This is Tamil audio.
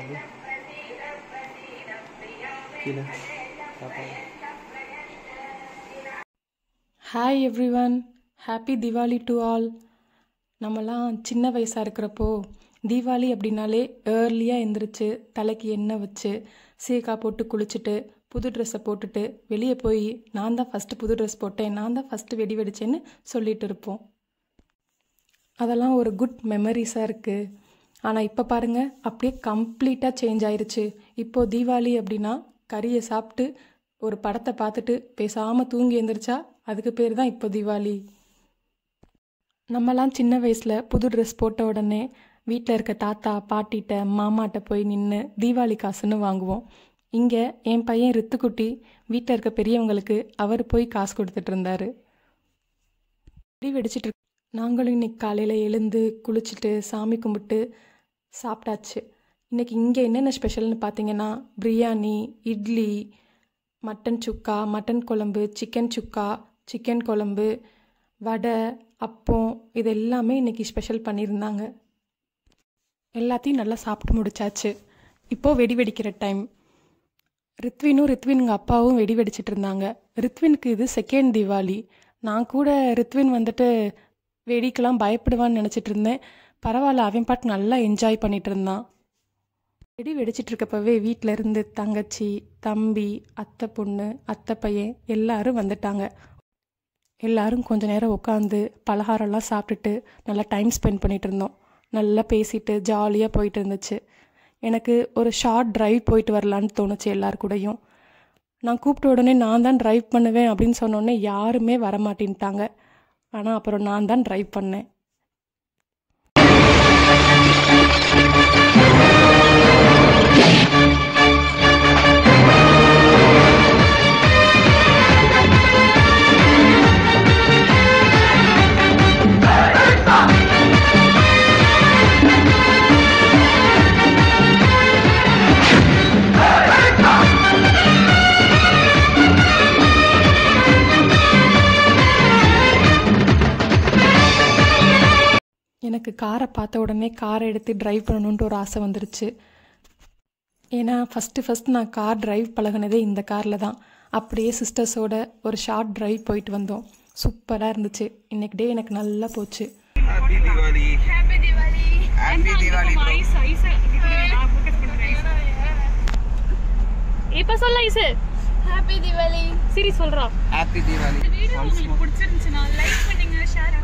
அது கீழே சாப்பாடு hi everyone happy Diwali to all நம்மலாம் சின்ன வயசாக இருக்கிறப்போ தீபாவளி அப்படின்னாலே ஏர்லியாக எந்திரிச்சு தலைக்கு எண்ணெய் வச்சு சீக்கா போட்டு குளிச்சுட்டு புது ட்ரெஸ்ஸை போட்டுட்டு வெளியே போய் நான் தான் ஃபஸ்ட்டு புது ட்ரெஸ் போட்டேன் நான் தான் ஃபஸ்ட்டு வெடி வெடிச்சேன்னு சொல்லிட்டு இருப்போம் அதெல்லாம் ஒரு குட் மெமரிஸாக இருக்குது ஆனால் இப்போ பாருங்கள் அப்படியே கம்ப்ளீட்டாக சேஞ்ச் ஆயிருச்சு இப்போது தீபாவளி அப்படின்னா கறியை சாப்பிட்டு ஒரு படத்தை பார்த்துட்டு பேசாமல் தூங்கி எந்திரிச்சா அதுக்கு பேர் தான் இப்போ தீபாவளி நம்மலாம் சின்ன வயசில் புது ட்ரெஸ் போட்ட உடனே வீட்டில் இருக்க தாத்தா பாட்டிகிட்ட மாமாட்ட போய் நின்று தீபாவளி காசுன்னு வாங்குவோம் இங்கே என் பையன் ரித்துக்குட்டி வீட்டில் இருக்க பெரியவங்களுக்கு அவர் போய் காசு கொடுத்துட்டு இருந்தாரு வெடி வெடிச்சிட்டு இருக்கு நாங்களும் இன்னைக்கு காலையில் எழுந்து குளிச்சுட்டு சாமி கும்பிட்டு சாப்பிட்டாச்சு இன்னைக்கு இங்கே என்னென்ன ஸ்பெஷல்னு பார்த்தீங்கன்னா பிரியாணி இட்லி மட்டன் சுக்கா மட்டன் குழம்பு சிக்கன் சுக்கா சிக்கன் குழம்பு வடை அப்பம் இது எல்லாமே இன்னைக்கு ஸ்பெஷல் பண்ணியிருந்தாங்க எல்லாத்தையும் நல்லா சாப்பிட்டு முடிச்சாச்சு இப்போது வெடி வெடிக்கிற டைம் ரித்வினும் ரித்வினுங்க அப்பாவும் வெடி வெடிச்சிட்டு இருந்தாங்க ரித்வினுக்கு இது செகண்ட் தீபாவளி நான் கூட ரித்வின் வந்துட்டு வெடிக்கெல்லாம் பயப்படுவான்னு நினச்சிட்டு இருந்தேன் பரவாயில்ல அவன் பாட்டு நல்லா என்ஜாய் பண்ணிட்டு இருந்தான் வெடி வெடிச்சிட்டு இருக்கப்பவே வீட்டில் இருந்து தங்கச்சி தம்பி அத்தை பொண்ணு அத்தை பையன் எல்லாரும் வந்துட்டாங்க எல்லாரும் கொஞ்ச நேரம் உட்காந்து பலகாரம்லாம் சாப்பிட்டுட்டு நல்லா டைம் ஸ்பெண்ட் பண்ணிட்டு இருந்தோம் நல்லா பேசிட்டு ஜாலியாக போயிட்டு இருந்துச்சு எனக்கு ஒரு ஷார்ட் டிரைவ் போயிட்டு வரலான்னு தோணுச்சு எல்லார் கூடயும் நான் கூப்பிட்ட உடனே நான் தான் டிரைவ் பண்ணுவேன் அப்படின்னு சொன்னோடனே யாருமே வரமாட்டேன்ட்டாங்க ஆனால் அப்புறம் நான் தான் டிரைவ் பண்ணேன் எனக்கு காரை பார்த்த உடனே காரை எடுத்து டிரைவ் பண்ணணுன்ட்டு ஒரு ஆசை வந்துருச்சு ஏன்னா ஃபஸ்ட்டு ஃபஸ்ட்டு நான் கார் டிரைவ் பழகுனதே இந்த காரில் தான் அப்படியே சிஸ்டர்ஸோட ஒரு ஷார்ட் டிரைவ் போயிட்டு வந்தோம் சூப்பராக இருந்துச்சு இன்னைக்கு டே எனக்கு நல்லா போச்சு happy Deepavali happy Deepavali bro இப்ப சொல்ல ஐசு ஹாப்பி தீபாவளி சரி சொல்றா ஹாப்பி தீபாவளி வீடியோ உங்களுக்கு பிடிச்சிருந்துச்சுன்னா லைக் பண்ணுங்க ஷேர்